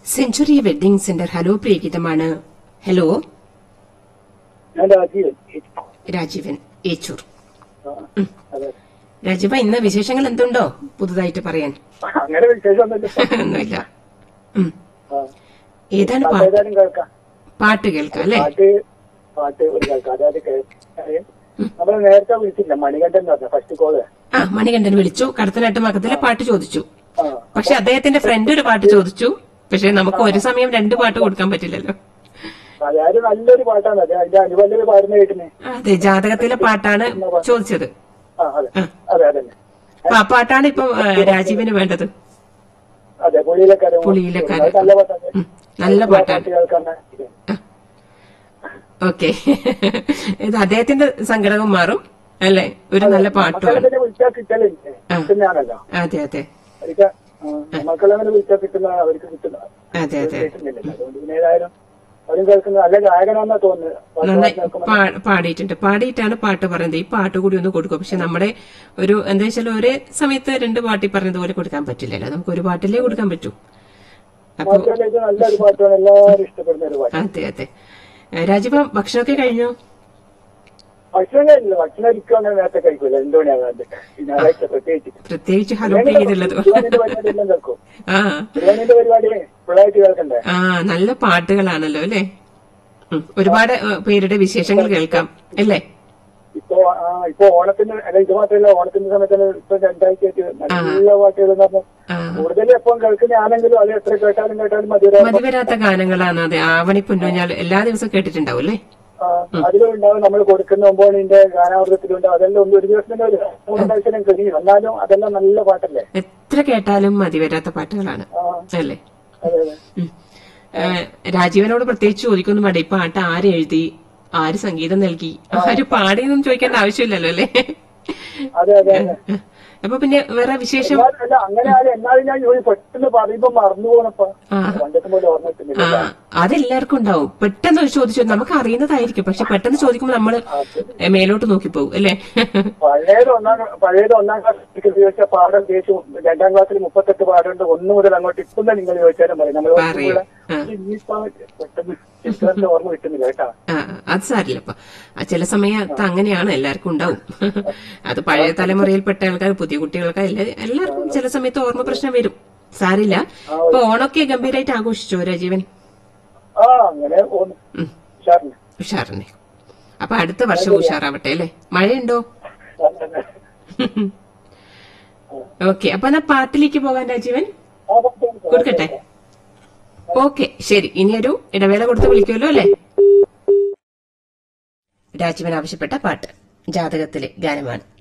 Century wedding centre hello പ്രിയഗീതമാണ് hello ഞാൻ രാജീവൻ രാജീവൻ ഏച്ചൂർ ആ, അതെ രാജീവ ഇന്ന് വിശേഷങ്ങൾ എന്തുണ്ടോ പുതുതായിട്ട് പറയാൻ അങ്ങനെ വിശേഷമൊന്നുമില്ല ഒന്നുമില്ല ഉം. ആ. ഏതാണ് പാട്ട് പാട്ട് ഏതായാലും കേൾക്കാം പാട്ട് കേൾക്കാം അല്ലേ പാട്ട് പാട്ട് ഒരു കേൾക്കാം അതായത് കേൾക്കാൻ നമ്മൾ നേരത്തെ വിളിച്ചില്ല മണികണ്ഠൻ എന്ന് പറഞ്ഞ ഫസ്റ്റ് കോള് ആ മണികണ്ഠൻ വിളിച്ചു കടത്തനാട്ട് മകത്തിലെ പാട്ട് ചോദിച്ചു ആ പക്ഷെ അദ്ദേഹത്തിന്റെ ഫ്രണ്ട് ഒരു പാട്ട് ചോദിച്ചു പക്ഷെ നമുക്ക് ഒരു സമയം രണ്ട് പാട്ട് കൊടുക്കാൻ പറ്റില്ലല്ലോ അതായത് നല്ലൊരു പാട്ടാണ് അത് അതിന്റെ അനുബന്ധ പാടുന്ന കേട്ടിനെ അതെ ജാതകത്തിലെ പാട്ടാണ് ചോദിച്ചത് ആ അതെ അതെ അതെ അപ്പൊ ആ പാട്ടാണ് ഇപ്പൊ ആ, രാജീവിന് വേണ്ടത് അതെ പുളിയിലക്കാരൻ പുളിയിലക്കാരൻ. അത് നല്ല പാട്ടാണ് ഉം, നല്ല പാട്ടാണ് പാട്ട് കേൾക്കാൻ ഓക്കെ ഇത് അദ്ദേഹത്തിന്റെ സങ്കടവും മാറും അല്ലെ ഒരു നല്ല പാട്ടുമാണ് മക്കളെ വിളിച്ചാൽ കിട്ടലില്ലേ കിട്ടുന്നതാണല്ലോ അതെ അതെ അവർക്ക് മക്കളെ വിളിച്ചാൽ കിട്ടുന്ന അവർക്ക് കിട്ടുന്ന അതെ അതെ കേൾക്കുന്നില്ല അതുകൊണ്ട് പിന്നെ ഏതായാലും അവരും കേൾക്കുന്നത് നല്ല ഗായകനാന്നാ തോന്നുന്നത് പാട്ട് നന്നായി കേൾക്കുമ്പോൾ പാ- പാടിയിട്ടുണ്ട് പാടിയിട്ടാണ് പാട്ട് പറയുന്നത് ഈ പാട്ട് കൂടി ഒന്ന് കൊടുക്കും പക്ഷെ നമ്മുടെ ഒരു എന്താ വെച്ചാൽ ഒരേ സമയത്ത് രണ്ട് പാട്ട് ഈ പറഞ്ഞതുപോലെ കൊടുക്കാൻ പറ്റില്ലല്ലോ നമുക്ക് ഒരു പാട്ടിലേ കൊടുക്കാൻ പറ്റൂ അപ്പൊ മാത്രമല്ല ഇത് നല്ലൊരു പാട്ടാണ് എല്ലാവരും ഇഷ്ടപ്പെടുന്ന ഒരു പാട്ട് അതെ അതെ ഏ, രാജീവ ഭക്ഷണമൊക്കെ കഴിഞ്ഞോ ഭക്ഷണം കഴിക്കില്ല ഭക്ഷണം ഒരിക്കലും അങ്ങനെ നേരത്തെ കഴിക്കൂല രണ്ടു മണിയാകാണ്ട് ഞായറാഴ്ച പ്രത്യേകിച്ച് പ്രത്യേകിച്ച് ഹലോ ചെയ്തുള്ളത് തിരുവാണിന്റെ പരിപാടി എല്ലാം കേൾക്കും ആ തിരുവാണിന്റെ പരിപാടി ഫുള്ളായിട്ട് കേൾക്കണ്ടേ ആ നല്ല പാട്ടുകളാണല്ലോ അല്ലേ ഉം, ഒരുപാട് ഏ, പേരുടെ വിശേഷങ്ങൾ കേൾക്കാം അല്ലേ ഇപ്പൊ ആ ഇപ്പൊ ഓണത്തിന് അല്ല ഇത് മാത്രമല്ല ഓണത്തിന്റെ സമയത്ത് ഇപ്പൊ രണ്ടാഴ്ചയായിട്ട് നല്ല പാട്ടുകൾ എന്ന് പറഞ്ഞാൽ ആ കൂടുതൽ എപ്പം കേൾക്കുന്നതാണെങ്കിലും അത് എത്ര കേട്ടാലും കേട്ടാലും മതി മതിവരാത്ത ഗാനങ്ങളാണ് അതെ ആവണി പൊന്നൂഞ്ഞാൽ എല്ലാ ദിവസവും കേട്ടിട്ടുണ്ടാവും അല്ലേ അതിലും ഉണ്ടാവും നമ്മൾ കൊടുക്കുന്ന ഒമ്പോണിന്റെ ഗാനാവൃതത്തിലുണ്ടാവും അതെല്ലാം ഒന്ന് ഒരു ദിവസം തന്നെ ഒരു മൂന്നാഴ്ചയും കഴിയും എന്നാലും അതെല്ലാം നല്ല പാട്ടല്ലേ എത്ര കേട്ടാലും മതിവരാത്ത പാട്ടുകളാണ് ആ അല്ലേ അതെ അതെ ഉം. ഏ, രാജീവനോട് പ്രത്യേകിച്ച് ചോദിക്കൊന്നും വേണ്ട ഈ പാട്ട് ആര് എഴുതി ആര് സംഗീതം നൽകി ആര് പാടിയെന്നും ചോദിക്കേണ്ട ആവശ്യമില്ലല്ലോ അല്ലേ അതെ അതെ അതെ അപ്പൊ പിന്നെ വേറെ വിശേഷം എന്നാലും അല്ല അങ്ങനെ ആയാലും എന്നാലും ഞാൻ ജോലി പെട്ടെന്ന് പറയുമ്പോ മറന്നു പോണപ്പോ ആ. പണ്ടത്തെ പോലെ ഓർമ്മ കിട്ടുന്നില്ല ആ അതെല്ലാവർക്കും ഉണ്ടാവും പെട്ടെന്ന് ഒരു ചോദിച്ചു നമുക്ക് അറിയുന്നതായിരിക്കും പക്ഷെ പെട്ടെന്ന് ചോദിക്കുമ്പോൾ നമ്മള് ഏ, മേലോട്ട് നോക്കിപ്പോകും അല്ലേ പഴയത് ഒന്നാം പഴയത് ഒന്നാം ക്ലാസ്സിൽ ചോദിച്ച പാഠം തേച്ചു രണ്ടാം ക്ലാസ്സിൽ മുപ്പത്തെട്ട് പാടുണ്ട് ഒന്ന് മുതൽ അങ്ങോട്ട് ഇപ്പം തന്നെ നിങ്ങൾ ചോദിച്ചാലും പറയും നമ്മൾ പറയും. ആ. ഇനിയിപ്പോ പെട്ടെന്ന് ചിത്രത്തിന്റെ ഓർമ്മ കിട്ടുന്നില്ല കേട്ടാ ആ അത് സാരില്ല ഇപ്പൊ ആ, ചില സമയത്ത് അങ്ങനെയാണ് എല്ലാവർക്കും ഉണ്ടാവും അത് പഴയ തലമുറയിൽപ്പെട്ട ആൾക്കാർ പുതിയ കുട്ടികൾക്ക് എല്ലാ- എല്ലാവർക്കും ചില സമയത്ത് ഓർമ്മ പ്രശ്നം വരും സാരില്ല ഇപ്പൊ ഓണൊക്കെ ഗംഭീരമായിട്ട് ആഘോഷിച്ചോ രാജീവൻ ആ അങ്ങനെ പോന്നു ഉം. ഉഷാറിന് ഉഷാറന്നെ അപ്പൊ അടുത്ത വർഷം ഉഷാറാവട്ടെ അല്ലേ മഴയുണ്ടോ ഓക്കെ അപ്പൊ എന്നാ പാട്ടിലേക്ക് പോകാൻ രാജീവൻ ആ, പറ്റും. കൊടുക്കട്ടെ ഓക്കെ ശരി ഇനിയൊരു ഇടവേള കൊടുത്ത് വിളിക്കുമല്ലോ അല്ലേ രാജീവൻ ആവശ്യപ്പെട്ട പാട്ട് ജാതകത്തിലെ ഗാനമാണ്